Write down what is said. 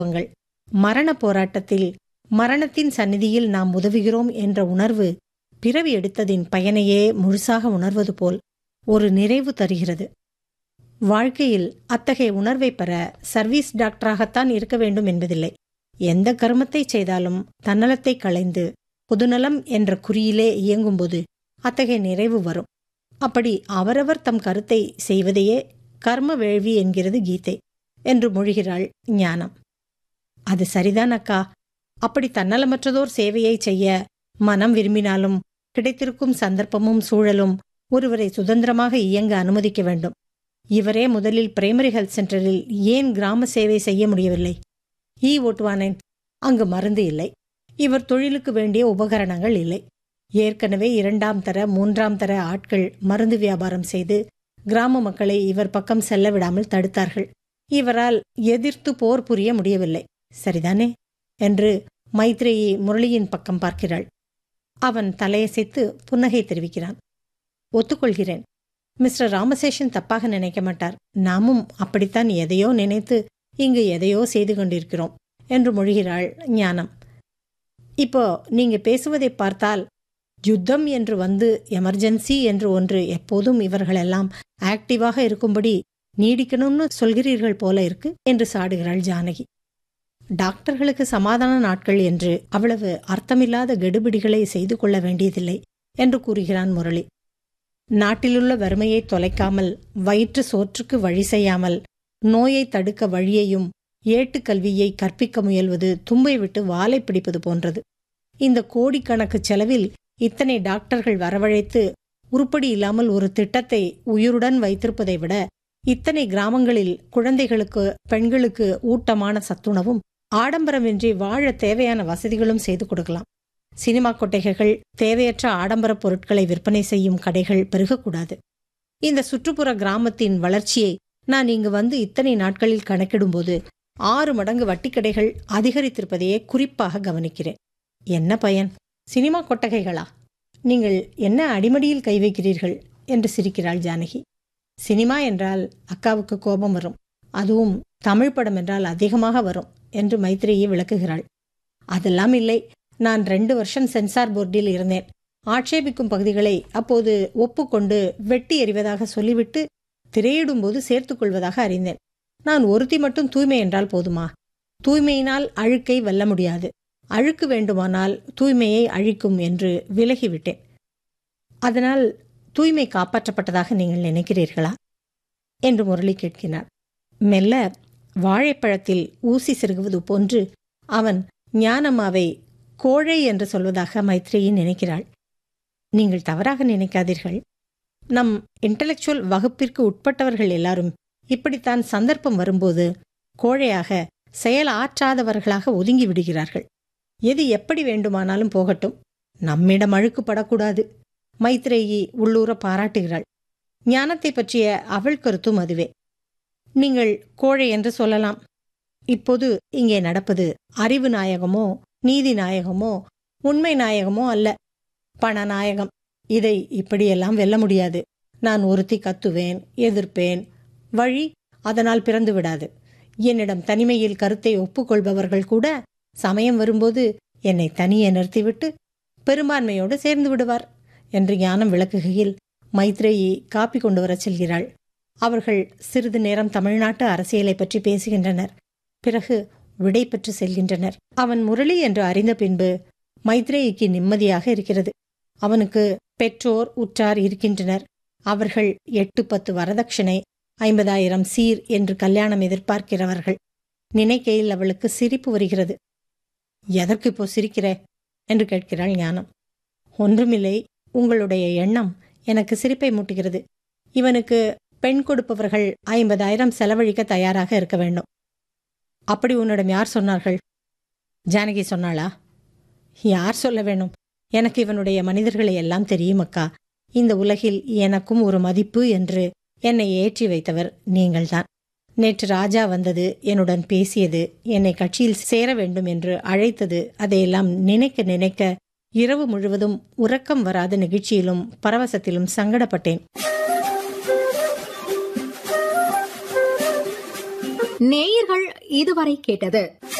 அனுபவங்கள் மரண போராட்டத்தில் மரணத்தின் சந்நிதியில் நாம் உதவுகிறோம் என்ற உணர்வு பிறவி எடுத்ததின் பயனையே முழுசாக உணர்வது போல் ஒரு நிறைவு தருகிறது வாழ்க்கையில் அத்தகைய உணர்வை பெற சர்வீஸ் டாக்டராகத்தான் இருக்க வேண்டும் என்பதில்லை எந்த கர்மத்தை செய்தாலும் தன்னலத்தை களைந்து பொதுநலம் என்ற குறியிலே இயங்கும்போது அத்தகைய நிறைவு வரும் அப்படி அவரவர் தம் கருத்தை செய்வதையே கர்ம வேள்வி என்கிறது கீதை என்று மொழிகிறாள் ஞானம் அது சரிதான் அக்கா அப்படி தன்னலமற்றதோர் சேவையை செய்ய மனம் விரும்பினாலும் கிடைத்திருக்கும் சந்தர்ப்பமும் சூழலும் ஒருவரை சுதந்திரமாக இயங்க அனுமதிக்க வேண்டும் இவரே முதலில் பிரைமரி ஹெல்த் சென்டரில் ஏன் கிராம சேவை செய்ய முடியவில்லை ஈ ஓட்டுவானேன் அங்கு மருந்து இல்லை இவர் தொழிலுக்கு வேண்டிய உபகரணங்கள் இல்லை ஏற்கனவே இரண்டாம் தர மூன்றாம் தர ஆட்கள் மருந்து வியாபாரம் செய்து கிராம மக்களை இவர் பக்கம் செல்ல விடாமல் தடுத்தார்கள் இவரால் எதிர்த்து போர் புரிய முடியவில்லை சரிதானே என்று மைத்ரேயி முரளியின் பக்கம் பார்க்கிறாள் அவன் தலையசைத்து புன்னகை தெரிவிக்கிறான் ஒத்துக்கொள்கிறேன் மிஸ்டர் ராமசேஷன் தப்பாக நினைக்க மாட்டார் நாமும் அப்படித்தான் எதையோ நினைத்து இங்கு எதையோ செய்து கொண்டிருக்கிறோம் என்று மொழிகிறாள் ஞானம் இப்போ நீங்க பேசுவதை பார்த்தால் யுத்தம் என்று வந்து எமர்ஜென்சி என்று ஒன்று எப்போதும் இவர்களெல்லாம் ஆக்டிவாக இருக்கும்படி நீடிக்கணும்னு சொல்கிறீர்கள் போல இருக்கு என்று சாடுகிறாள் ஜானகி டாக்டர்களுக்கு சமாதான நாட்கள் என்று அவ்வளவு அர்த்தமில்லாத கெடுபிடிகளை செய்து கொள்ள வேண்டியதில்லை என்று கூறுகிறான் முரளி நாட்டிலுள்ள வறுமையை தொலைக்காமல் வயிற்று சோற்றுக்கு வழி செய்யாமல் நோயை தடுக்க வழியையும் ஏட்டுக்கல்வியை கற்பிக்க முயல்வது தும்பை விட்டு வாலை பிடிப்பது போன்றது இந்த கோடிக்கணக்கு செலவில் இத்தனை டாக்டர்கள் வரவழைத்து உருப்படி இல்லாமல் ஒரு திட்டத்தை உயிருடன் வைத்திருப்பதை விட இத்தனை கிராமங்களில் குழந்தைகளுக்கு பெண்களுக்கு ஊட்டமான சத்துணவும் ஆடம்பரமின்றி வாழ தேவையான வசதிகளும் செய்து கொடுக்கலாம் சினிமா கொட்டைகள் தேவையற்ற ஆடம்பர பொருட்களை விற்பனை செய்யும் கடைகள் பெருகக்கூடாது இந்த சுற்றுப்புற கிராமத்தின் வளர்ச்சியை நான் இங்கு வந்து இத்தனை நாட்களில் கணக்கிடும்போது ஆறு மடங்கு வட்டிக்கடைகள் அதிகரித்திருப்பதையே குறிப்பாக கவனிக்கிறேன் என்ன பயன் சினிமா கொட்டகைகளா நீங்கள் என்ன அடிமடியில் கை வைக்கிறீர்கள் என்று சிரிக்கிறாள் ஜானகி சினிமா என்றால் அக்காவுக்கு கோபம் வரும் அதுவும் தமிழ் படம் என்றால் அதிகமாக வரும் என்று மைத்ரேயி விளக்குகிறாள் அதெல்லாம் இல்லை நான் ரெண்டு வருஷம் சென்சார் போர்டில் இருந்தேன் ஆட்சேபிக்கும் பகுதிகளை அப்போது ஒப்புக்கொண்டு வெட்டி எறிவதாக சொல்லிவிட்டு திரையிடும்போது சேர்த்துக் கொள்வதாக அறிந்தேன் நான் ஒருத்தி மட்டும் தூய்மை என்றால் போதுமா தூய்மையினால் அழுக்கை வெல்ல முடியாது அழுக்கு வேண்டுமானால் தூய்மையை அழிக்கும் என்று விலகிவிட்டேன் அதனால் தூய்மை காப்பாற்றப்பட்டதாக நீங்கள் நினைக்கிறீர்களா என்று முரளி கேட்கிறார் மெல்ல வாழைப்பழத்தில் ஊசி செருகுவது போன்று அவன் ஞானம்மாவை கோழை என்று சொல்வதாக மைத்ரேயி நினைக்கிறாள் நீங்கள் தவறாக நினைக்காதீர்கள் நம் இன்டலெக்சுவல் வகுப்பிற்கு உட்பட்டவர்கள் எல்லாரும் இப்படித்தான் சந்தர்ப்பம் வரும்போது கோழையாக செயல் ஆற்றாதவர்களாக ஒதுங்கி விடுகிறார்கள் எது எப்படி வேண்டுமானாலும் போகட்டும் நம்மிடம் அழுக்கு படக்கூடாது மைத்ரேயி உள்ளூர பாராட்டுகிறாள் ஞானத்தை பற்றிய அவள் கருத்தும் அதுவே நீங்கள் கோழை என்று சொல்லலாம் இப்போது இங்கே நடப்பது அறிவு நாயகமோ நீதி நாயகமோ உண்மை நாயகமோ அல்ல பண நாயகம் இதை இப்படியெல்லாம் வெல்ல முடியாது நான் ஒருத்தி கத்துவேன் எதிர்ப்பேன் வழி அதனால் பிறந்து விடாது என்னிடம் தனிமையில் கருத்தை ஒப்புக்கொள்பவர்கள் கூட சமயம் வரும்போது என்னை தனியே நிறுத்திவிட்டு பெரும்பான்மையோடு சேர்ந்து விடுவார் என்று ஞானம் விளக்குகையில் மைத்ரேயி காப்பி கொண்டு வரச் செல்கிறாள் அவர்கள் சிறிது நேரம் தமிழ்நாட்டு அரசியலை பற்றி பேசுகின்றனர் பிறகு விடை பெற்று செல்கின்றனர் அவன் முரளி என்று அறிந்த பின்பு மைத்ரேயிக்கு நிம்மதியாக இருக்கிறது அவனுக்கு பெற்றோர் உற்றார் இருக்கின்றனர் அவர்கள் எட்டு பத்து வரதட்சணை ஐம்பதாயிரம் சீர் என்று கல்யாணம் எதிர்பார்க்கிறவர்கள் நினைக்கையில் அவளுக்கு சிரிப்பு வருகிறது எதற்கு இப்போ சிரிக்கிற என்று கேட்கிறாள் ஞானம் ஒன்றுமில்லை உங்களுடைய எண்ணம் எனக்கு சிரிப்பை மூட்டுகிறது இவனுக்கு பெண் கொடுப்பவர்கள் ஐம்பதாயிரம் செலவழிக்க தயாராக இருக்க வேண்டும் அப்படி உன்னிடம் யார் சொன்னார்கள் ஜானகி சொன்னாளா யார் சொல்ல வேணும் எனக்கு இவனுடைய மனிதர்களை எல்லாம் தெரியும் அக்கா இந்த உலகில் எனக்கும் ஒரு மதிப்பு என்று என்னை ஏற்றி வைத்தவர் நீங்கள்தான் நேற்று ராஜா வந்தது என்னுடன் பேசியது என்னை கட்சியில் சேர வேண்டும் என்று அழைத்தது அதையெல்லாம் நினைக்க நினைக்க இரவு முழுவதும் உறக்கம் வராத நிகழ்ச்சியிலும் பரவசத்திலும் சங்கடப்பட்டேன் நேயர்கள் இதுவரை கேட்டது